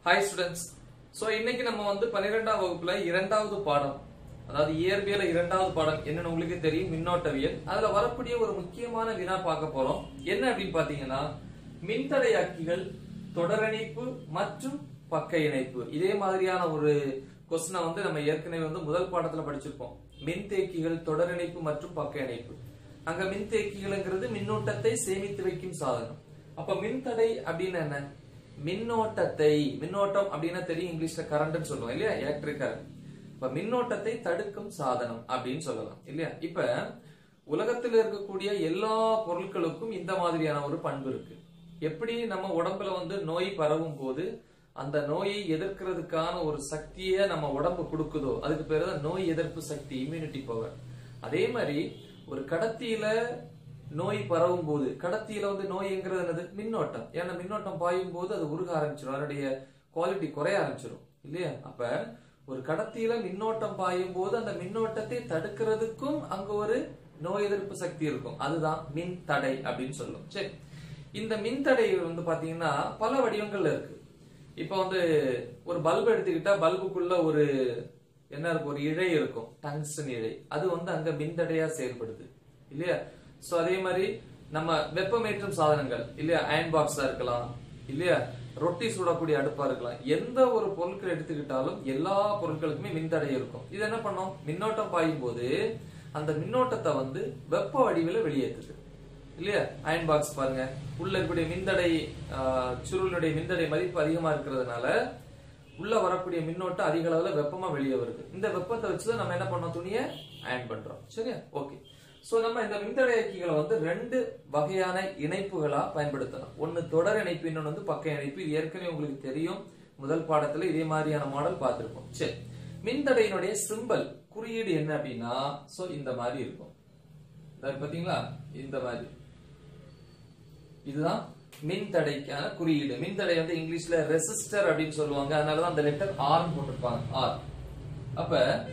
hi students so இன்னைக்கு நம்ம வந்து பன்னிரெண்டாம் வகுப்புல இரண்டாவது பாடம் அதாவது இயற்பியல இரண்டாவது பாடம் என்னன்னு உங்களுக்கு தெரியும் மின்னோட்டவியல் அதுல வரக்கூடிய ஒரு முக்கியமான வினா பார்க்க போறோம் என்ன அப்படின்னு பாத்தீங்கன்னா மின்தடையாக்கிகள் தொடரிணைப்பு மற்றும் பக்க இணைப்பு இதே மாதிரியான ஒரு கொஸ்டினை வந்து நம்ம ஏற்கனவே வந்து முதல் பாடத்துல படிச்சிருப்போம் மின்தேக்கிகள் தொடரிணைப்பு மற்றும் பக்க இணைப்பு அங்க மின்தேக்கிகள்ங்கிறது மின்னோட்டத்தை சேமித்து வைக்கும் சாதனம் அப்ப மின்தடை அப்படின்னு என்ன மின்னோட்டத்தை மின்னோட்டம் அப்படின்னா தெரியும் இங்கிலீஷ்ல கரண்ட் சொல்லுவோம் இல்லையா எலக்ட்ரிக் கரண்ட் இப்ப மின்னோட்டத்தை தடுக்கும் சாதனம் அப்படின்னு சொல்லலாம் இல்லையா இப்ப உலகத்தில் இருக்கக்கூடிய எல்லா பொருட்களுக்கும் இந்த மாதிரியான ஒரு பண்பு இருக்கு எப்படி நம்ம உடம்புல வந்து நோய் பரவும் போது அந்த நோயை எதிர்க்கிறதுக்கான ஒரு சக்தியை நம்ம உடம்பு கொடுக்குதோ அதுக்கு பேரு தான் நோய் எதிர்ப்பு சக்தி இம்யூனிட்டி பவர் அதே மாதிரி ஒரு கடத்தியில நோய் பரவும் போது கடத்தியில வந்து நோய்ங்கிறது என்னது மின்னோட்டம் ஏன்னா மின்னோட்டம் பாயும் போது அது உருக ஆரம்பிச்சிடும் அதனுடைய குவாலிட்டி குறைய ஆரம்பிச்சிடும் இல்லையா அப்ப ஒரு கடத்தியில மின்னோட்டம் பாயும் போது அந்த மின்னோட்டத்தை தடுக்கிறதுக்கும் அங்க ஒரு நோய் எதிர்ப்பு சக்தி இருக்கும் அதுதான் மின் தடை அப்படின்னு சொல்லும் சரி இந்த மின் தடை வந்து பாத்தீங்கன்னா பல வடிவங்கள்ல இருக்கு இப்ப வந்து ஒரு பல்பு எடுத்துக்கிட்டா பல்புக்குள்ள ஒரு என்ன இருக்கும் ஒரு இழை இருக்கும் டங்ஸ்டன் இழை அது வந்து அங்க மின்தடையா செயல்படுது இல்லையா சோ அதே மாதிரி நம்ம வெப்பமேற்றும் சாதனங்கள் இல்லையா அயன் பாக்ஸா இருக்கலாம் இல்லையா ரொட்டி சுடக்கூடிய அடுப்பா இருக்கலாம் எந்த ஒரு பொருட்கள் எடுத்துக்கிட்டாலும் எல்லா பொருட்களுக்குமே மின்தடை இருக்கும் இது என்ன பண்ணும் மின்னோட்டம் பாயும் போது அந்த மின்னோட்டத்தை வந்து வெப்ப வடிவில வெளியேற்றுது இல்லையா அயன் பாக்ஸ் பாருங்க உள்ள இருக்கக்கூடிய மின்தடை ஆஹ், சுருளினுடைய மின்தடை மதிப்பு அதிகமா இருக்கிறதுனால உள்ள வரக்கூடிய மின்னோட்டம் அதிக அளவுல வெப்பமா வெளியே வருது இந்த வெப்பத்தை வச்சுதான் நம்ம என்ன பண்ணோம் துணியை அயன் பண்றோம் சரியா ஓகே சோ நம்ம இந்த மின்தடையாக்கிகளை வந்து ரெண்டு வகையான இணைப்புகளா பயன்படுத்தலாம் ஒன்னு தொடர் இணைப்பு இன்னொன்னு வந்து பக்க இணைப்பு இது ஏற்கனவே உங்களுக்கு தெரியும் முதல் பாடத்துல இதே மாதிரியான மாடல் பார்த்திருப்போம் சரி மின்தடையினுடைய சிம்பல் குறியீடு என்ன அப்படின்னா சோ இந்த மாதிரி இருக்கும் இதா இருக்கு பாத்தீங்களா இந்த மாதிரி இதுதான் மின்தடைக்கான குறியீடு மின்தடை வந்து இங்கிலீஷ்ல ரெசிஸ்டர் அப்படின்னு சொல்லுவாங்க அதனாலதான் அந்த லெட்டர் ஆர் போட்டிருப்பாங்க ஆர் அப்ப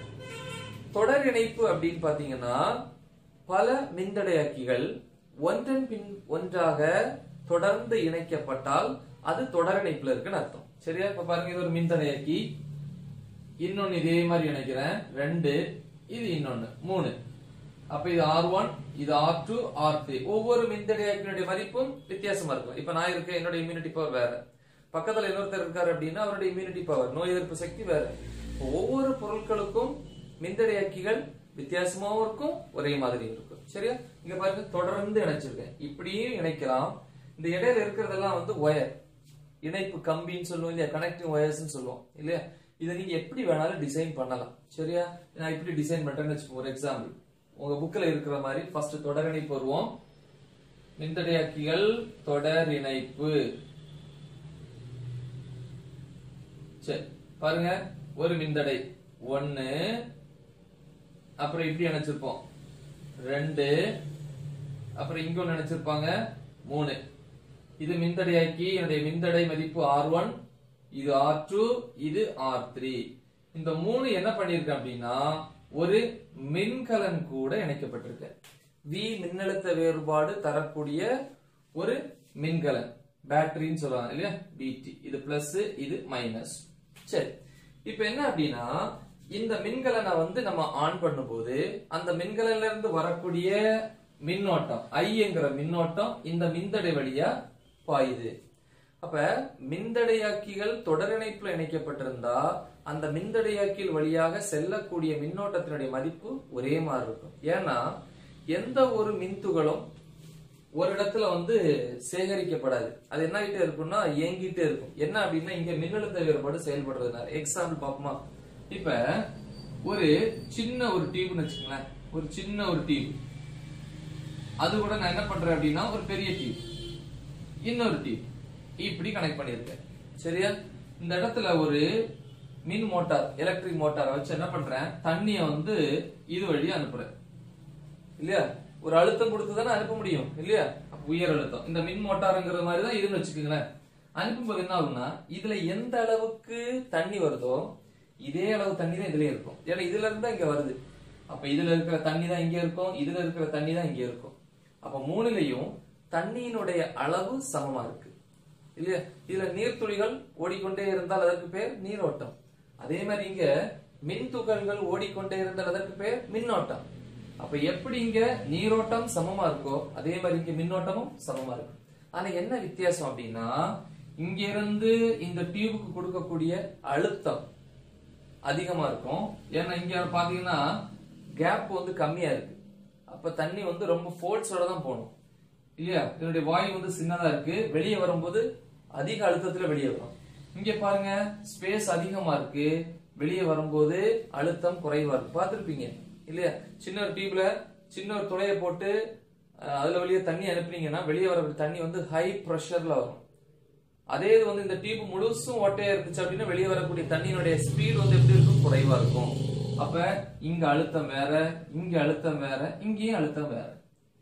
தொடர் இணைப்பு அப்படின்னு பாத்தீங்கன்னா பல மின்தடையாக்கிகள் ஒன்றன் பின் ஒன்றாக தொடர்ந்து இணைக்கப்பட்டால் அது தொடர் இணைப்புல இருக்குன்னு அர்த்தம் சரியா இப்ப பாருங்க இது ஒரு மின்தடையாக்கி இன்னொன்னு இதே மாதிரி இணைக்கிறேன் ரெண்டு இது இன்னொன்னு மூணு அப்ப இது ஆர் ஒன் இது ஆர் டூ ஆர் த்ரீ ஒவ்வொரு மின்தடையாக்கினுடைய மதிப்பும் வித்தியாசமா இருக்கும் இப்ப நான் இருக்கேன் என்னோட இம்யூனிட்டி பவர் வேற பக்கத்துல இன்னொருத்தர் இருக்காரு அப்படின்னா அவருடைய இம்யூனிட்டி பவர் நோய் எதிர்ப்பு சக்தி வேற இப்ப ஒவ்வொரு பொருட்களுக்கும் மின்தடையாக்கிகள் வித்தியாசமாவும் இருக்கும் ஒரே மாதிரி இருக்கும் சரியா இங்க பாருங்க தொடர்ந்து இணைச்சிருக்கேன் இப்படியும் இணைக்கலாம் இந்த இடையில இருக்கிறதெல்லாம் வந்து ஒயர் இணைப்பு கம்பின்னு சொல்லுவோம் இல்லையா கனெக்டிங் ஒயர்ஸ் சொல்லுவோம் இல்லையா இதை நீங்க எப்படி வேணாலும் டிசைன் பண்ணலாம் சரியா நான் இப்படி டிசைன் பண்றேன்னு வச்சுக்கோங்க ஒரு எக்ஸாம்பிள் உங்க புக்ல இருக்கிற மாதிரி ஃபர்ஸ்ட் தொடர் இணைப்பு வருவோம் மின்தடையாக்கிகள் தொடர் இணைப்பு சரி பாருங்க ஒரு மின்தடை ஒன்னு அப்புறம் இப்படி நினைச்சிருப்போம் ரெண்டு அப்புறம் இங்க ஒண்ணு நினைச்சிருப்பாங்க மூணு இது மின்தடையாக்கி என்னுடைய மின்தடை மதிப்பு ஆர் ஒன் இது ஆர் டூ இது ஆர் த்ரீ இந்த மூணு என்ன பண்ணிருக்கேன் அப்படின்னா ஒரு மின்கலன் கூட இணைக்கப்பட்டிருக்கு வி மின்னழுத்த வேறுபாடு தரக்கூடிய ஒரு மின்கலன் பேட்டரின்னு சொல்லுவாங்க இல்லையா பிடி இது பிளஸ் இது மைனஸ் சரி இப்ப என்ன அப்படின்னா இந்த மின்கலனை வந்து நம்ம ஆன் பண்ணும்போது அந்த மின்கலன்ல இருந்து வரக்கூடிய மின்னோட்டம் ஐங்கிற மின்னோட்டம் இந்த மின்தடை வழியா பாயுது அப்ப மின்தடையாக்கிகள் தொடரிணைப்புல இணைக்கப்பட்டிருந்தா அந்த மின்தடையாக்கிகள் வழியாக செல்லக்கூடிய மின்னோட்டத்தினுடைய மதிப்பு ஒரே மாதிரி இருக்கும் ஏன்னா எந்த ஒரு மின்துகளும் ஒரு இடத்துல வந்து சேகரிக்கப்படாது அது என்ன ஆகிட்டே இருக்கும்னா இயங்கிட்டே இருக்கும் என்ன அப்படின்னா இங்க மின்னழுத்த வேறுபாடு செயல்படுறதுனால எக்ஸாம்பிள் பார்ப்போமா இப்ப ஒரு சின்ன ஒரு டியூப்னு வச்சுங்களேன் ஒரு சின்ன ஒரு டியூப் அது கூட நான் என்ன பண்றேன் அப்படின்னா ஒரு பெரிய டியூப் இன்னொரு டியூப் இப்படி கனெக்ட் பண்ணியிருக்கேன் சரியா இந்த இடத்துல ஒரு மின் மோட்டார் எலக்ட்ரிக் மோட்டாரை வச்சு என்ன பண்றேன் தண்ணிய வந்து இது வழியா அனுப்புறேன் இல்லையா ஒரு அழுத்தம் கொடுத்து தானே அனுப்ப முடியும் இல்லையா அப்ப உயர் அழுத்தம் இந்த மின் மோட்டாருங்கிற மாதிரி தான் இதுன்னு வச்சுக்கோங்களேன் அனுப்பும்போது என்ன ஆகும்னா இதுல எந்த அளவுக்கு தண்ணி வருதோ இதே அளவு தண்ணி தான் இதுலயும் இருக்கும் ஏன்னா இதுல இருந்து தான் இங்க வருது அப்ப இதுல இருக்கிற தண்ணி தான் இங்க இருக்கும் இதுல இருக்கிற தண்ணி தான் இங்க இருக்கும் அப்ப மூணுலயும் தண்ணியினுடைய அளவு சமமா இருக்கு இல்லையா இதுல நீர்த்துளிகள் ஓடிக்கொண்டே இருந்தால் அதற்கு பேர் நீரோட்டம் அதே மாதிரி இங்க மின் துகள்கள் ஓடிக்கொண்டே இருந்தால் அதற்கு பேர் மின்னோட்டம் அப்ப எப்படி இங்க நீரோட்டம் சமமா இருக்கோ அதே மாதிரி இங்க மின்னோட்டமும் சமமா இருக்கும் ஆனா என்ன வித்தியாசம் அப்படின்னா இங்க இருந்து இந்த டியூபுக்கு கொடுக்கக்கூடிய அழுத்தம் அதிகமா இருக்கும் ஏன்னா இங்க பாத்தீங்கன்னா கேப் வந்து கம்மியா இருக்கு அப்ப தண்ணி வந்து ரொம்ப ஃபோர்ஸோட தான் போகணும் இல்லையா இதனுடைய வாயு வந்து சின்னதா இருக்கு வெளியே வரும்போது அதிக அழுத்தத்துல வெளியே வரும் இங்க பாருங்க ஸ்பேஸ் அதிகமா இருக்கு வெளியே வரும்போது அழுத்தம் குறைவா இருக்கு பார்த்திருப்பீங்க இல்லையா சின்ன ஒரு டியூப்ல சின்ன ஒரு துளையை போட்டு அஹ், அதுல வெளியே தண்ணி அனுப்புனீங்கன்னா வெளியே வர தண்ணி வந்து ஹை ப்ரெஷர்ல வரும் அதே இது வந்து இந்த டியூப் முழுசும் ஓட்டையா இருந்துச்சு அப்படின்னா வெளியே வரக்கூடிய தண்ணியினுடைய ஸ்பீடு வந்து எப்படி இருக்கும் குறைவா இருக்கும் அப்ப இங்க அழுத்தம் வேற இங்க அழுத்தம் வேற இங்கேயும் அழுத்தம் வேற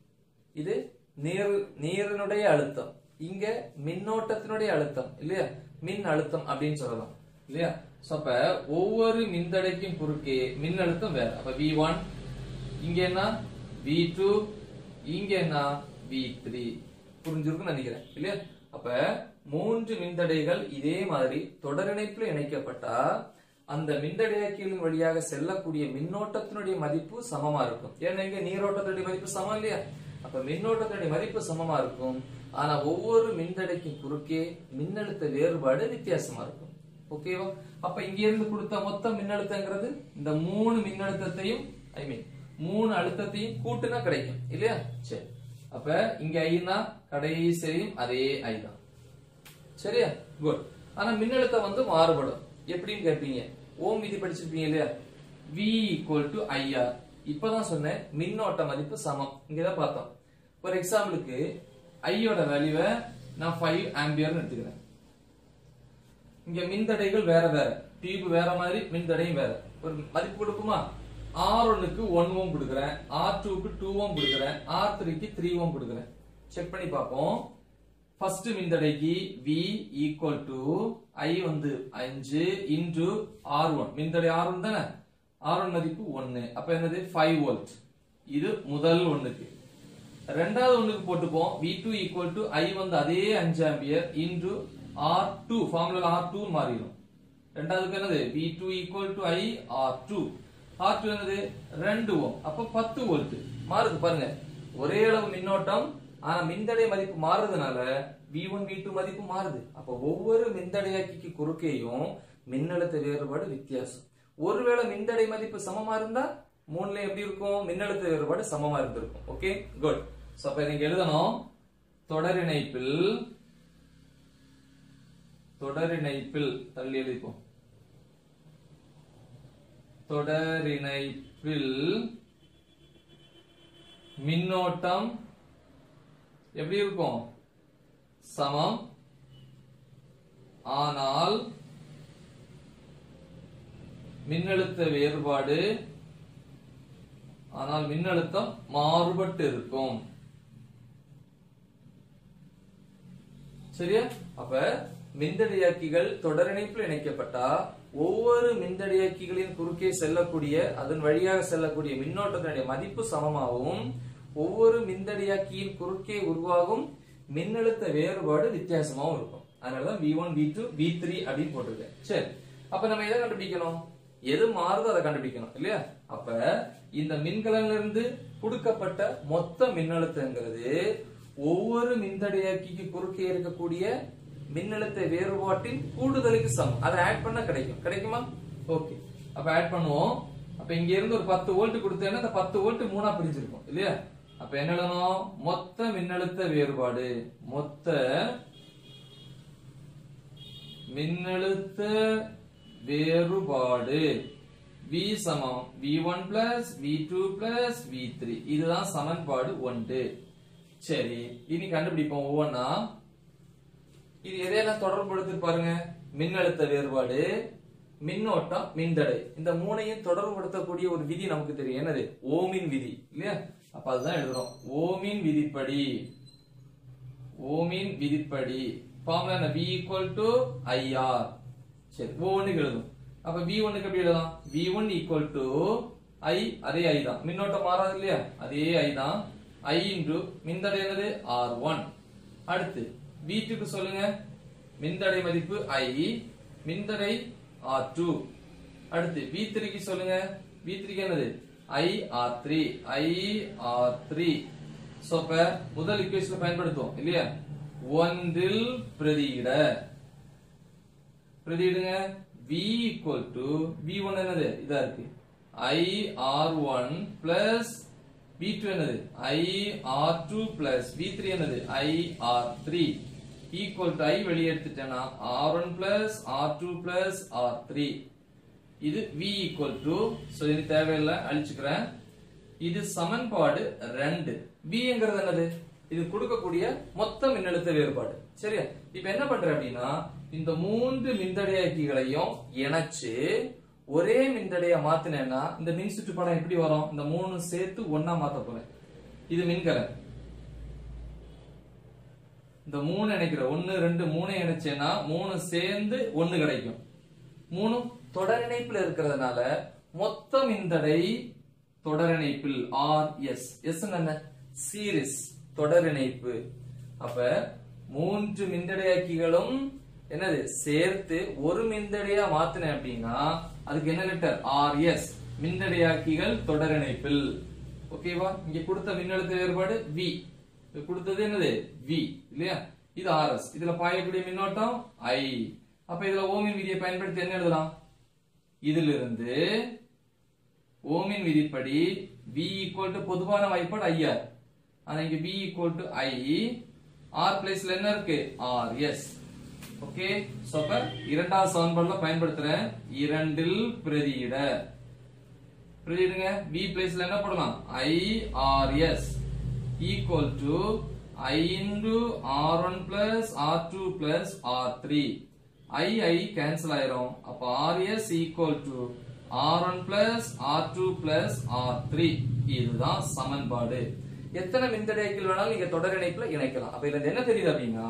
இது நீர் நீரினுடைய அழுத்தம் இங்க மின்னோட்டத்தினுடைய அழுத்தம் இல்லையா மின் அழுத்தம் அப்படின்னு சொல்லலாம் இல்லையா சோ அப்ப ஒவ்வொரு மின்தடைக்கும் குறுக்கே மின் அழுத்தம் வேற அப்ப வி ஒன் இங்க என்ன வி டூ இங்க என்ன வி த்ரீ புரிஞ்சிருக்கும்னு நினைக்கிறேன் இல்லையா அப்ப மூன்று மின்தடைகள் இதே மாதிரி தொடரிணைப்புல இணைக்கப்பட்டா அந்த மின்தடையாக்கிகளின் வழியாக செல்லக்கூடிய மின்னோட்டத்தினுடைய மதிப்பு சமமா இருக்கும் ஏன்னா இங்க நீரோட்டத்தினுடைய மதிப்பு சமம் இல்லையா அப்ப மின்னோட்டத்தினுடைய மதிப்பு சமமா இருக்கும் ஆனா ஒவ்வொரு மின்தடைக்கும் குறுக்கே மின்னழுத்த வேறுபாடு வித்தியாசமா இருக்கும் ஓகேவா அப்ப இங்க இருந்து கொடுத்த மொத்த மின்னழுத்தங்கிறது இந்த மூணு மின்னழுத்தத்தையும் ஐ மீன் மூணு அழுத்தத்தையும் கூட்டுனா கிடைக்கும் இல்லையா சரி அப்ப இங்க ஐனா கடைசியும் அதே ஐ தான் சரியா குட் ஆனா மின்னழுத்தம் வந்து மாறுபடும் எப்படின்னு கேட்பீங்க ஓம் விதி படிச்சிருப்பீங்க இல்லையா V ஈக்குவல் டு ஐஆர் இப்பதான் சொன்னேன் மின்னோட்ட மதிப்பு சமம் இங்கதான் பார்த்தோம் ஒரு எக்ஸாம்பிளுக்கு ஐயோட வேல்யூவை நான் ஃபைவ் ஆம்பியர்னு எடுத்துக்கிறேன் இங்க மின்தடைகள் வேற வேற டியூப் வேற மாதிரி மின்தடையும் வேற ஒரு மதிப்பு கொடுக்குமா ஆர் ஒன்னுக்கு ஒன் ஓம் கொடுக்குறேன் ஆர் டூக்கு டூ ஓம் கொடுக்குறேன் ஆர் த்ரீக்கு த்ரீ ஓம் கொடுக்குறேன் செக் பண்ணி பார்ப்போம் ஃபர்ஸ்ட் மின்தடைக்கு V ஈக்குவல் டு I வந்து அஞ்சு இன்டு ஆர் ஒன் மின்தடை ஆர் ஒன் தானே ஆர் ஒன் மதிப்பு ஒன்னு அப்ப என்னது ஃபைவ் வோல்ட் இது முதல் ஒண்ணுக்கு ரெண்டாவது ஒண்ணுக்கு போட்டுப்போம் V two equal to I வந்து அதே அஞ்சு ampere into R two formula R two மாறிடும் ரெண்டாவதுக்கு என்னது V two equal to I R two R two என்னது ரெண்டு ஓம் அப்ப பத்து வோல்ட் மாறுது பாருங்க ஒரே அளவு மின்னோட்டம் ஆனா மின்தடை மதிப்பு மாறுறதுனால வி ஒன் வி டூ மதிப்பு மாறுது அப்ப ஒவ்வொரு மின்தடையாக்கிக்கு குறுக்கேயும் மின்னழுத்த வேறுபாடு வித்தியாசம் ஒருவேளை மின்தடை மதிப்பு சமமா இருந்தா மூணுல எப்படி இருக்கும் மின்னழுத்த வேறுபாடு சமமா இருந்திருக்கும் ஓகே குட் சோ அப்ப நீங்க எழுதணும் தொடரிணைப்பில் தொடரிணைப்பில் தள்ளி எழுதிப்போம் தொடரிணைப்பில் மின்னோட்டம் எப்படி இருக்கும் சமம் ஆனால் மின்னழுத்த வேறுபாடு ஆனால் மின்னழுத்தம் மாறுபட்டு இருக்கும் சரியா அப்ப மின்தடையாக்கிகள் தொடரிணைப்பில் இணைக்கப்பட்டா ஒவ்வொரு மின்தடையாக்கிகளின் குறுக்கே செல்லக்கூடிய அதன் வழியாக செல்லக்கூடிய மின்னோட்டத்தினுடைய மதிப்பு சமமாகவும் ஒவ்வொரு மின்தடையாக்கியின் குறுக்கே உருவாகும் மின்னழுத்த வேறுபாடு வித்தியாசமாவும் இருக்கும் அதனாலதான் V one V two V three அப்படின்னு போட்டிருக்கேன் சரி அப்ப நம்ம எதை கண்டுபிடிக்கணும் எது மாறுதோ அதை கண்டுபிடிக்கணும் இல்லையா அப்ப இந்த மின்கலன்ல இருந்து கொடுக்கப்பட்ட மொத்த மின்னழுத்தங்கிறது ஒவ்வொரு மின்தடையாக்கிக்கு குறுக்கே இருக்கக்கூடிய மின்னழுத்த வேறுபாட்டின் கூடுதலுக்கு சமம் அதை ஆட் பண்ணா கிடைக்கும் கிடைக்குமா ஓகே அப்ப ஆட் பண்ணுவோம் அப்ப இங்க இருந்து ஒரு பத்து வோல்ட் கொடுத்தேன்னா அந்த பத்து வோல்ட் மூணா பிரிஞ்சிருக்கும் இல்லையா அப்ப என்ன எழுதணும் மொத்த மின்னழுத்த வேறுபாடு மொத்த மின்னழுத்த வேறுபாடு V சமம் V1 plus V2 plus V3 இதுதான் சமன்பாடு ஒன்று சரி இனி கண்டுபிடிப்போம் ஒவ்வொன்னா இது எதையெல்லாம் தொடர்புபடுத்தி பாருங்க மின்னழுத்த வேறுபாடு மின்னோட்டம் மின்தடை இந்த மூணையும் தொடர்புபடுத்தக்கூடிய ஒரு விதி நமக்கு தெரியும் என்னது ஓமின் விதி இல்லையா அப்ப அதுதான் எழுதுறோம் ஓமின் விதிப்படி ஓமின் விதிப்படி ஃபார்முலா என்ன V ஈக்குவல் டு ஐஆர் சரி ஒவ்வொன்றுக்கு எழுதும் அப்ப V ஒன்னுக்கு எப்படி எழுதலாம் V one equal to I அதே ஐ தான் மின்னோட்டம் மாறாது இல்லையா அதே ஐ தான் ஐ இன்டு மின்தடை என்னது ஆர் ஒன் அடுத்து V2 க்கு சொல்லுங்க மின்தடை மதிப்பு ஐ மின்தடை ஆர் டூ அடுத்து வி த்ரீக்கு சொல்லுங்க வி த்ரீக்கு என்னது I R three I R three so அப்ப முதல் இக்குவேஷன் பயன்படுத்துவோம் இல்லையா ஒன்றில் பிரதியிட பிரதியிடுங்க v equal to v1 என்னது இதா இருக்கு i r1 plus v2 என்னது i r2 plus v3 என்னது i r3 equal to i வெளியே எடுத்துட்டேன்னா r1 plus r2 plus r3 இது v equal to so இது தேவையில்லை அழிச்சுக்கிறேன் இது சமன்பாடு ரெண்டு v ங்கிறது என்னது இது கொடுக்கக்கூடிய மொத்த மின்னழுத்த வேறுபாடு சரியா இப்ப என்ன பண்ற அப்படின்னா இந்த மூன்று மின்தடையாக்கிகளையும் இணைச்சு ஒரே மின்தடைய மாத்தினேன்னா இந்த மின் சுற்று படம் எப்படி வரும் இந்த மூணு சேர்த்து ஒன்னா மாத்த போறேன் இது மின்கலன் இந்த மூணு இணைக்கிற ஒன்னு ரெண்டு மூணு இணைச்சேன்னா மூணு சேர்ந்து ஒன்னு கிடைக்கும் மூணும் தொடர் இணைப்புல இருக்கிறதுனால மொத்த மின்தடை தொடர் இணைப்பில் ஆர் எஸ் எஸ் என்ன சீரிஸ் தொடர் இணைப்பு அப்ப மூன்று மின்தடையாக்கிகளும் என்னது சேர்த்து ஒரு மின்தடையா மாத்தினேன் அப்படின்னா அதுக்கு என்ன லெட்டர் ஆர் எஸ் மின்தடையாக்கிகள் தொடர் இணைப்பில் ஓகேவா இங்க கொடுத்த மின்னழுத்த வேறுபாடு வி இது கொடுத்தது என்னது வி இல்லையா இது ஆர்எஸ் இதுல பாயக்கூடிய மின்னோட்டம் ஐ அப்ப இதுல ஓமின் விதியை பயன்படுத்தி என்ன எழுதலாம் இதிலிருந்து ஓமின் விதிப்படி v ஈக்குவல் டு பொதுவான வாய்ப்பாடு ஐஆர் ஆனா இங்க v equal to I R பிளேஸ்ல என்ன இருக்கு ஆர் எஸ் ஓகே சோ அப்ப இரண்டாவது சமன்பாடுல பயன்படுத்துறேன் இரண்டில் பிரதியிட பிரதியிடுங்க v பிளேஸ்ல என்ன போடலாம் i r s equal to i into r1 plus r2 plus r3 i i cancel ஆயிரும் அப்ப rs equal to r1 plus r2 plus r3 இதுதான் சமன்பாடு எத்தனை மின்தடையாக்கில் வேணாலும் நீங்க தொடர் இணைப்புல இணைக்கலாம் அப்ப இதுல என்ன தெரியுது அப்படின்னா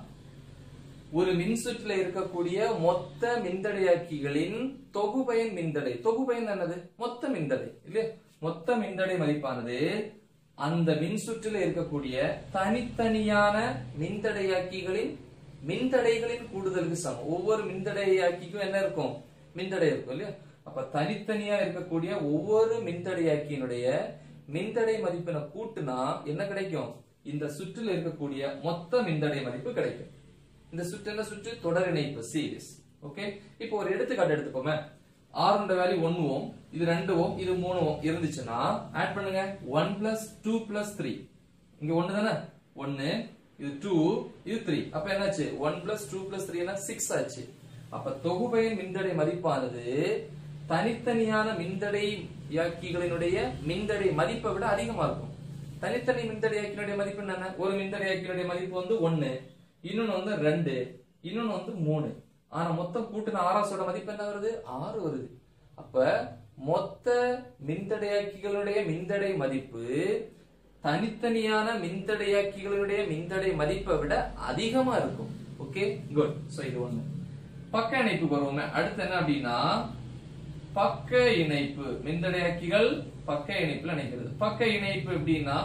ஒரு மின்சுற்றுல இருக்கக்கூடிய மொத்த மின்தடையாக்கிகளின் தொகுபயன் மின்தடை தொகுபயன் என்னது மொத்த மின்தடை இல்லையா மொத்த மின்தடை மதிப்பானது அந்த மின்சுற்றுல இருக்கக்கூடிய தனித்தனியான மின்தடையாக்கிகளின் மின்தடைகளின் கூடுதலுக்கு சமம் ஒவ்வொரு மின்தடையாக்கிக்கும் என்ன இருக்கும் மின்தடை இருக்கும் இல்லையா அப்ப தனித்தனியா இருக்கக்கூடிய ஒவ்வொரு மின்தடையாக்கியினுடைய மின்தடை மதிப்பினை கூட்டுனா என்ன கிடைக்கும் இந்த சுற்றில் இருக்கக்கூடிய மொத்த மின்தடை மதிப்பு கிடைக்கும் இந்த சுற்று என்ன சுற்று தொடர் இணைப்பு சீரிஸ் ஓகே இப்போ ஒரு எடுத்துக்காட்டு எடுத்துக்கோமே ஆறுன்ற வேல்யூ ஒன் ஓம் இது ரெண்டு ஓம் இது மூணு ஓம் இருந்துச்சுன்னா ஆட் பண்ணுங்க one plus two plus three இங்க ஒண்ணு தானே ஒன்னு இது டூ இது த்ரீ அப்ப என்னாச்சு one plus two plus three six ஆச்சு அப்ப தொகுபயன் மின்தடை மதிப்பானது தனித்தனியான மின்தடை யாக்கிகளினுடைய மின்தடை மதிப்பை விட அதிகமா இருக்கும் தனித்தனி மின்தடையாக்கினுடைய மதிப்பு என்னென்ன ஒரு மின்தடையாக்கினுடைய மதிப்பு வந்து ஒன்னு இன்னொன்னு வந்து ரெண்டு இன்னொன்னு வந்து மூணு ஆனா மொத்தம் கூட்டின ஆராசோட மதிப்பு என்ன வருது ஆறு வருது அப்ப மொத்த மின்தடையாக்கிகளுடைய மின்தடை மதிப்பு தனித்தனியான மின்தடையாக்கிகளுடைய மின்தடை மதிப்பை விட அதிகமா இருக்கும் ஓகே குட் சோ இது ஒண்ணு பக்க இணைப்பு வருவோமே அடுத்து என்ன அப்படின்னா பக்க இணைப்பு மின்தடையாக்கிகள் பக்க இணைப்புல இணைக்கிறது பக்க இணைப்பு எப்படின்னா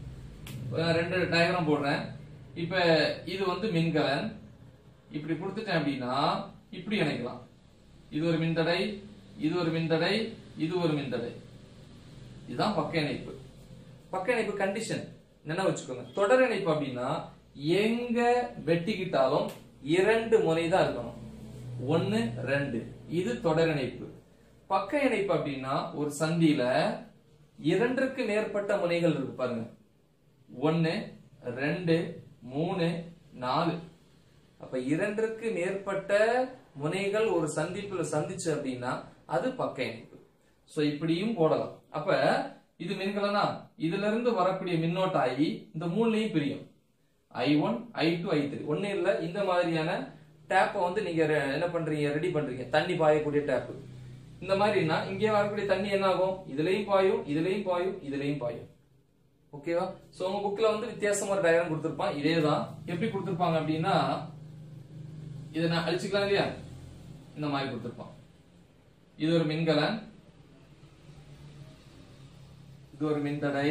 அஹ் ரெண்டு டயக்ராம் போடுறேன் இப்ப இது வந்து மின்கலன் இப்படி கொடுத்துட்டேன் அப்படின்னா இப்படி இணைக்கலாம் இது ஒரு மின்தடை இது ஒரு மின்தடை இது ஒரு மின்தடை இதுதான் பக்க இணைப்பு பக்க இணைப்பு கண்டிஷன் நினைவு வச்சுக்கோங்க தொடர் இணைப்பு அப்படின்னா எங்க வெட்டிக்கிட்டாலும் இரண்டு முனை தான் இருக்கணும் ஒன்னு ரெண்டு இது தொடர் இணைப்பு பக்க இணைப்பு அப்படின்னா ஒரு சந்தியில இரண்டுக்கு மேற்பட்ட முனைகள் இருக்கு பாருங்க ஒன்னு ரெண்டு மூணு நாலு அப்ப இரண்டிற்கு மேற்பட்ட முனைகள் ஒரு சந்திப்புல சந்திச்சு அப்படின்னா அது பக்க இணைப்பு சோ இப்படியும் போடலாம் அப்ப இது மின்கலனா இதுல இருந்து வரக்கூடிய மின்னோட்ட ஐ இந்த மூணுலயும் பிரியும் I one I two I three ஒண்ணு இல்ல இந்த மாதிரியான டேப்பை வந்து நீங்க re- என்ன பண்றீங்க ரெடி பண்றீங்க தண்ணி பாயக்கூடிய டேப் இந்த மாதிரினா இங்கே வரக்கூடிய தண்ணி என்ன ஆகும் இதுலயும் பாயும் இதுலயும் பாயும் இதுலயும் பாயும் ஓகேவா சோ உங்க புக்ல வந்து வித்தியாசமா ஒரு டயக்ராம் கொடுத்திருப்பான் இதேதான் எப்படி கொடுத்திருப்பாங்க அப்படின்னா இதை நான் அழிச்சுக்கலாம் இல்லையா இந்த மாதிரி கொடுத்திருப்பான் இது ஒரு மின்கலன் இது ஒரு மின்தடை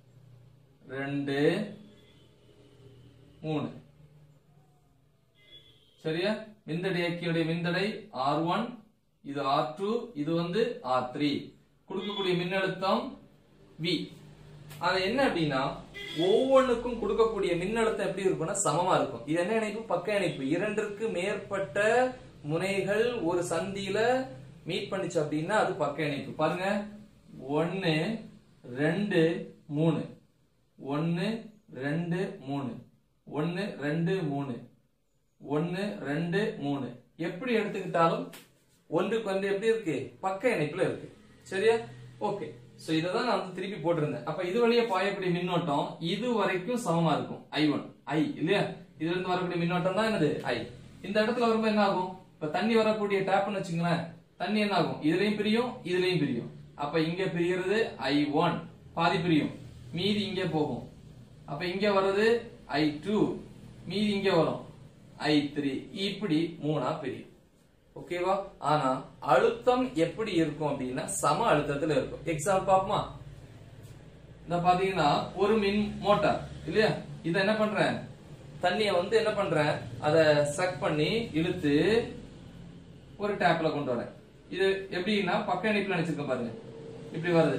ரெண்டு மூணு சரியா மின்தடையாக்கியுடைய மின்தடை ஆர் ஒன் இது ஆர் டூ இது வந்து ஆர் த்ரீ கொடுக்கக்கூடிய மின்னழுத்தம் வி அது என்ன அப்படின்னா ஒவ்வொன்றுக்கும் கொடுக்கக்கூடிய மின்னழுத்தம் எப்படி இருக்கும்னா சமமா இருக்கும் இது என்ன இணைப்பு பக்க இணைப்பு இரண்டிற்கு மேற்பட்ட முனைகள் ஒரு சந்தியில மீட் பண்ணுச்சு அப்படின்னா அது பக்க இணைப்பு பாருங்க ஒன்னு ரெண்டு மூணு ஒன்னு ரெண்டு மூணு ஒன்னு ரெண்டு மூணு ஒன்னு ரெண்டு மூணு எப்படி எடுத்துக்கிட்டாலும் ஒன்றுக்கு வந்து எப்படி இருக்கு பக்க இணைப்புல இருக்கு சரியா ஓகே சோ இததான் நான் வந்து திருப்பி போட்டிருந்தேன் அப்ப இது வழியா பாயக்கூடிய மின்னோட்டம் இது வரைக்கும் சமமா இருக்கும் ஐ ஒன் ஐ இல்லையா இதுல இருந்து வரக்கூடிய மின்னோட்டம் தான் என்னது ஐ இந்த இடத்துல வரும்போது என்ன ஆகும் இப்ப தண்ணி வரக்கூடிய டேப்னு வச்சுங்களேன் தண்ணி என்ன ஆகும் இதுலயும் பிரியும் இதுலயும் பிரியும் அப்ப இங்க பிரியறது ஐ ஒன் பாதி பிரியும் மீதி இங்க போகும் அப்ப இங்க வர்றது ஐ டூ மீதி இங்க வரும் ஐ த்ரீ இப்படி மூணா பிரியும் ஓகேவா ஆனா அழுத்தம் எப்படி இருக்கும் அப்படின்னா சம அழுத்தத்துல இருக்கும் எக்ஸாம்பிள் பாப்போமா இந்த பாத்தீங்கன்னா ஒரு மின் மோட்டார் இல்லையா இத என்ன பண்றேன் தண்ணிய வந்து என்ன பண்றேன் அத சக் பண்ணி இழுத்து ஒரு டேப்ல கொண்டு வரேன் இது எப்படின்னா பக்க இணைப்புல நினைச்சிருக்கேன் பாருங்க இப்படி வருது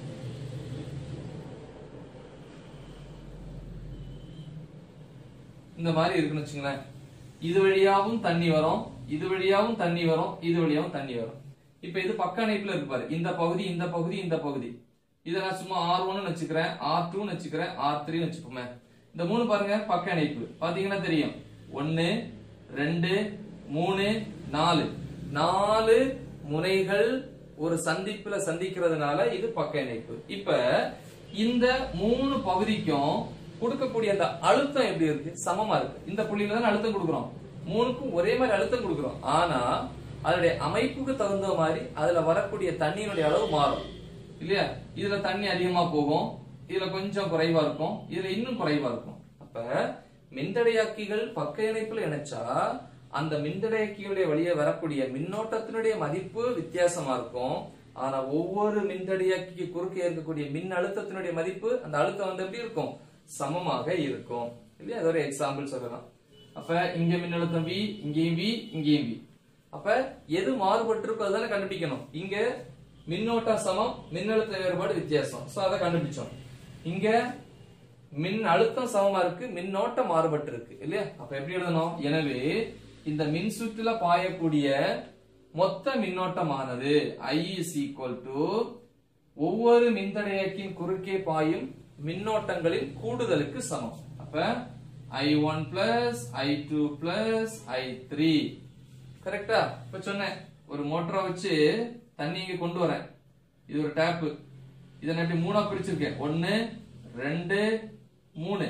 இந்த மாதிரி இருக்குன்னு வச்சுங்களேன் இது வழியாவும் தண்ணி வரும் இது வழியாவும் தண்ணி வரும் இது வழியாவும் தண்ணி வரும் இப்ப இது பக்க இணைப்புல இருக்கு பாரு இந்த பகுதி இந்த பகுதி இந்த பகுதி இதை நான் சும்மா ஆர் ஒன்னு வச்சுக்கிறேன் ஆர் டூன்னு வச்சுக்கிறேன் ஆர் த்ரீ வச்சுப்போமே இந்த மூணு பாருங்க பக்க இணைப்பு பாத்தீங்கன்னா தெரியும் ஒன்னு ரெண்டு மூணு நாலு நாலு முனைகள் ஒரு சந்திப்புல சந்திக்கிறதுனால இது பக்க இணைப்பு இப்ப இந்த மூணு பகுதிக்கும் கொடுக்கக்கூடிய அந்த அழுத்தம் எப்படி இருக்கு சமமா இருக்கு இந்த புள்ளியில தான் அழுத்தம் கொடுக்குறோம் மூணுக்கும் ஒரே மாதிரி அழுத்தம் கொடுக்குறோம் ஆனா அதனுடைய அமைப்புக்கு தகுந்த மாதிரி அதுல வரக்கூடிய தண்ணியினுடைய அளவு மாறும் இல்லையா இதுல தண்ணி அதிகமா போகும் இதுல கொஞ்சம் குறைவா இருக்கும் இதுல இன்னும் குறைவா இருக்கும் அப்ப மின்தடையாக்கிகள் பக்க இணைப்புல இணைச்சா அந்த மின்தடையாக்கிகளுடைய வழியே வரக்கூடிய மின்னோட்டத்தினுடைய மதிப்பு வித்தியாசமா இருக்கும் ஆனா ஒவ்வொரு மின்தடையாக்கிக்கு குறுக்கே இருக்கக்கூடிய மின் அழுத்தத்தினுடைய மதிப்பு அந்த அழுத்தம் வந்து எப்படி இருக்கும் சமமாக இருக்கும் இல்லையா அது ஒரு எக்ஸாம்பிள் சொல்லலாம் அப்ப இங்க மின்னழுத்தம் V இங்கேயும் V இங்கேயும் V அப்ப எது மாறுபட்டு இருக்கோ அதானே கண்டுபிடிக்கணும் இங்க மின்னோட்டம் சமம் மின்னழுத்த வேறுபாடு வித்தியாசம் சோ அதை கண்டுபிடிச்சோம் இங்க மின் அழுத்தம் சமமா இருக்கு மின்னோட்டம் மாறுபட்டு இருக்கு இல்லையா அப்ப எப்படி எழுதணும் எனவே இந்த மின் சுற்றுல பாயக்கூடிய மொத்த மின்னோட்டமானது I is equal to ஒவ்வொரு மின்தடையாக்கின் குறுக்கே பாயும் மின்னோட்டங்களின் கூடுதலுக்கு சமம் அப்ப I one plus I two plus I three கரெக்டா இப்ப சொன்னேன் ஒரு மோட்டரை வச்சு தண்ணி இங்க கொண்டு வரேன் இது ஒரு டேப் இதை நான் இப்படி மூணா பிரிச்சிருக்கேன் ஒன்னு ரெண்டு மூணு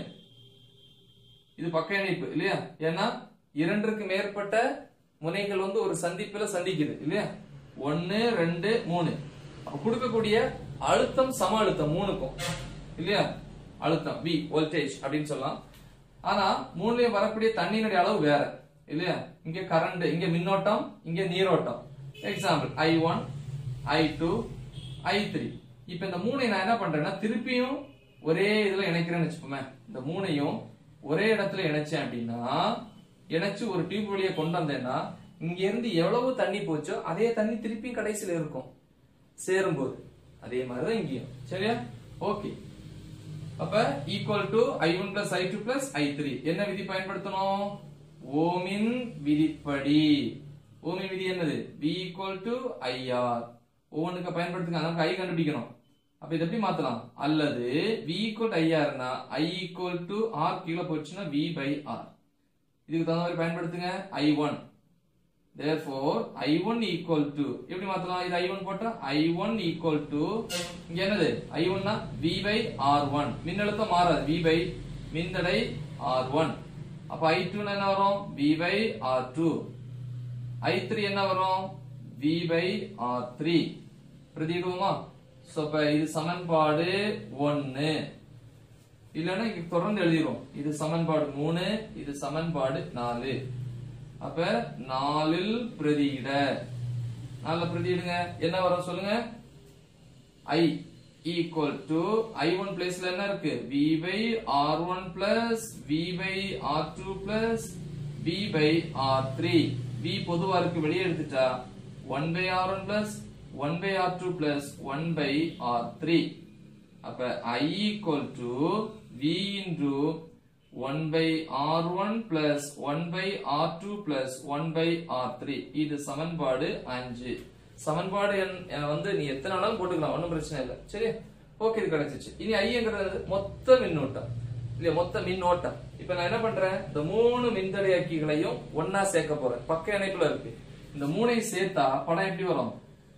இது பக்க இணைப்பு இல்லையா ஏன்னா இரண்டுக்கு மேற்பட்ட முனைகள் வந்து ஒரு சந்திப்புல சந்திக்குது இல்லையா ஒன்னு ரெண்டு மூணு அப்ப கொடுக்கக்கூடிய அழுத்தம் சம அழுத்தம் மூணுக்கும் இல்லையா அழுத்தம் வி வோல்டேஜ் அப்படின்னு சொல்லலாம் ஆனா மூணுலயும் வரக்கூடிய தண்ணியினுடைய அளவு வேற இல்லையா இங்க கரண்ட் இங்க மின்னோட்டம் இங்க நீரோட்டம் example I one I two I three இப்ப இந்த மூணை நான் என்ன பண்றேன்னா திருப்பியும் ஒரே இதுல இணைக்கிறேன்னு வச்சுப்போமே இந்த மூணையும் ஒரே இடத்துல இணைச்சேன் அப்படின்னா இணைச்சு ஒரு டியூப் வழியா கொண்டு வந்தேன்னா இங்க இருந்து எவ்வளவு தண்ணி போச்சோ அதே தண்ணி திருப்பியும் கடைசியில இருக்கும் சேரும்போது அதே மாதிரிதான் இங்கேயும் சரியா ஓகே அப்ப equal to I one plus I two plus I three என்ன விதி பயன்படுத்தணும் ஓமின் விதிப்படி ஓமின் விதி என்னது வி ஈக்குவல் டு ஐஆர் ஒவ்வொன்றுக்கு பயன்படுத்துங்க நமக்கு ஐ கண்டுபிடிக்கணும் அப்ப இதை எப்படி மாத்தலாம் அல்லது வி ஈக்குவல் டு ஐஆர்னா ஐ ஈக்குவல் டு ஆர் கீழே போச்சுன்னா வி பை ஆர் இதுக்கு தகுந்த மாதிரி பயன்படுத்துங்க I one therefore i1 equal to எப்படி மாத்தலாம் இது i1 போட்டா i1 equal to இங்க என்னது i1 னா v by r1 மின்னழுத்தம் மாறாது v by மின்தடை r1 அப்ப i2 னா என்ன வரும் v by r2 i3 என்ன வரும் v by r3 பிரதியிடுவோமா சோ அப்ப இது சமன்பாடு 1 இல்லைன்னா இங்க தொடர்ந்து எழுதிரும் இது சமன்பாடு 3 இது சமன்பாடு 4 அப்ப நாலில் பிரதியிட நாலுல பிரதியிடுங்க என்ன வரும் சொல்லுங்க I equal to I one பிளேஸ்ல என்ன இருக்கு V by R one plus V by R two plus v by r3 v பொதுவா இருக்கு வெளியே எடுத்துட்டா 1 by r1 plus 1 by r2 plus 1 by r3 அப்ப i equal to v into 1 by r1 plus 1 by r2 plus 1 by r3 இது சமன்பாடு 5 சமன்பாடு எண் அஹ் வந்து நீ எத்தனை வேணாலும் போட்டுக்கலாம் ஒன்றும் பிரச்சனை இல்லை சரி ஓகே இது கிடைச்சிச்சு இனி ஐங்கிறது மொத்த மின்னூட்டம் இல்லையா மொத்த மின்னோட்டம் இப்ப நான் என்ன பண்றேன் இந்த மூணு மின்தடையாக்கிகளையும் ஒன்னா சேர்க்க போறேன் பக்க இணைப்புல இருக்கு இந்த மூணையும் சேர்த்தா படம் எப்படி வரும்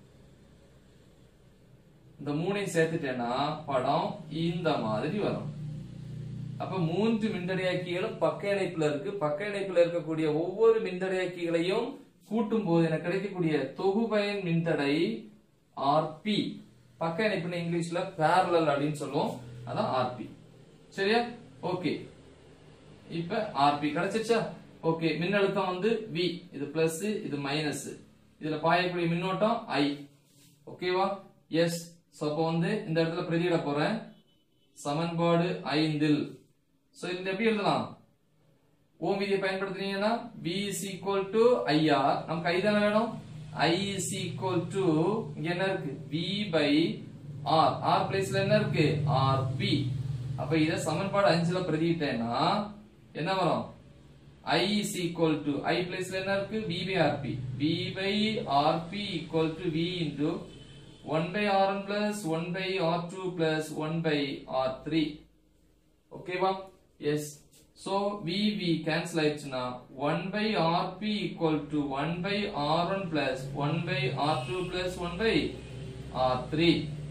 இந்த மூணையும் சேர்த்துட்டேன்னா படம் இந்த மாதிரி வரும் அப்ப மூன்று மின்தடையாக்கிகளும் பக்க இணைப்புல இருக்கு பக்க இணைப்புல இருக்கக்கூடிய ஒவ்வொரு மின்தடையாக்கிகளையும் கூட்டும் போது எனக்கு கிடைக்கக்கூடிய தொகுபயன் மின்தடை ஆர்பி பக்க இணைப்புன்னு இங்கிலீஷ்ல parallel அப்படின்னு சொல்லுவோம் அதான் ஆர்பி சரியா ஓகே இப்ப ஆர்பி கிடைச்சிச்சா ஓகே மின்னழுத்தம் வந்து வி இது பிளஸ் இது மைனஸ் இதுல பாயக்கூடிய மின்னோட்டம் ஐ ஓகேவா எஸ் சோ அப்போ வந்து இந்த இடத்துல பிரதியிட போறேன் சமன்பாடு ஐந்தில் சோ இந்த எப்படி எழுதலாம் ஓம் விதியை பயன்படுத்துனீங்கன்னா v is equal to IR நமக்கு I தானே வேணும் I is equal to இங்க என்ன இருக்கு v by R R பிளேஸ்ல என்ன இருக்கு RP அப்ப இத சமன்பாடு அஞ்சுல பிரதியிட்டேன்னா என்ன வரும் I is equal to I பிளேஸ்ல என்ன இருக்கு v by RP v by RP equal to v into 1 by R1 plus 1 by R2 plus 1 by R3 ஓகேவா எஸ் சோ VV கேன்சல் ஆயிடுச்சுன்னா 1 by RP equal to 1 by R1 plus 1 by R2 plus 1 by R3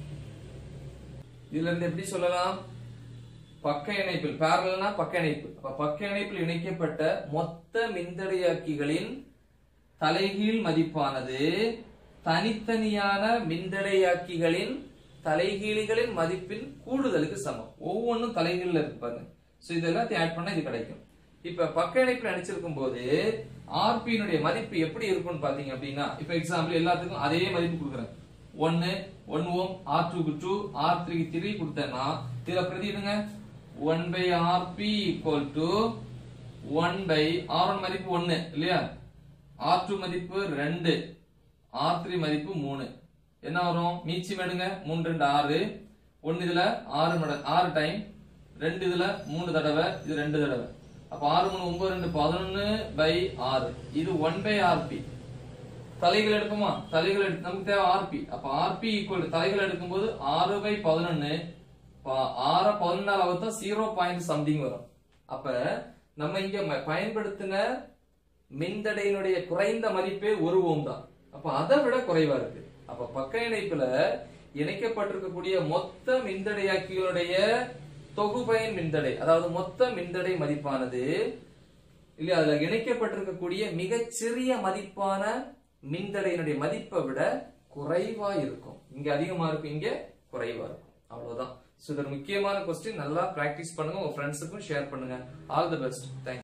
இதுல இருந்து எப்படி சொல்லலாம் பக்க இணைப்பில் parallelனா பக்க இணைப்பு அப்ப பக்க இணைப்பில் இணைக்கப்பட்ட மொத்த மின்தடையாக்கிகளின் தலைகீழ் மதிப்பானது தனித்தனியான மின்தடையாக்கிகளின் தலைகீழிகளின் மதிப்பின் கூடுதலுக்கு சமம் ஒவ்வொன்றும் தலைகீழ்ல இருக்கு பாருங்க சோ இது எல்லாத்தையும் ஆட் பண்ணா இது கிடைக்கும் இப்ப பக்க இணைப்பில் நினைச்சிருக்கும் போது ஆர்பியினுடைய மதிப்பு எப்படி இருக்கும்னு பாத்தீங்க அப்படின்னா இப்ப எக்ஸாம்பிள் எல்லாத்துக்கும் அதே மதிப்பு கொடுக்குறேன் ஒன்னு ஒன் ஓம் ஆர் டூக்கு டூ ஆர் த்ரீ த்ரீ கொடுத்தேன்னா இதுல பிரதிடுங்க one by RP equal to one by R one மதிப்பு ஒன்னு இல்லையா ஆர் டூ மதிப்பு ரெண்டு ஆர் த்ரீ மதிப்பு மூணு என்ன வரும் மீச்சியம் எடுங்க மூணு ரெண்டு ஆறு ஒன்னு இதுல ஆறு மட ஆறு டைம் ரெண்டு இதுல மூணு தடவை இது ரெண்டு தடவை அப்ப ஆறு மூணு ஒன்பது ரெண்டு பதினொன்னு பை ஆறு இது ஒன் பை ஆர்பி தலைகள் எடுப்போமா தலைகள் எடுத்து நமக்கு தேவை ஆர்பி அப்ப ஆர்பி ஈக்குவல் தலைகள் எடுக்கும்போது ஆறு பை பதினொன்னு ஆற பதினொன்னால வகுத்தா ஜீரோ பாயிண்ட் சம்திங் வரும் அப்ப நம்ம இங்க ம- பயன்படுத்தின மின்தடையினுடைய குறைந்த மதிப்பே ஒரு ஓம் தான் அப்ப அதை விட குறைவா இருக்கு அப்ப பக்க இணைப்புல இணைக்கப்பட்டிருக்கக்கூடிய மொத்த மின்தடையாக்கிகளுடைய தொகுபயன் மின்தடை அதாவது மொத்த மின்தடை மதிப்பானது இல்லையா அதுல இணைக்கப்பட்டிருக்கக்கூடிய மிகச் சிறிய மதிப்பான மின்தடையினுடைய மதிப்பை விட குறைவா இருக்கும் இங்க அதிகமா இருக்கும் இங்க குறைவா இருக்கும் அவ்வளவுதான் சோ இது ஒரு முக்கியமான கொஸ்டின் நல்லா பிராக்டிஸ் பண்ணுங்க உங்க ஃப்ரெண்ட்ஸுக்கும் ஷேர் பண்ணுங்க ஆல் தி பெஸ்ட் தேங்க்ஸ்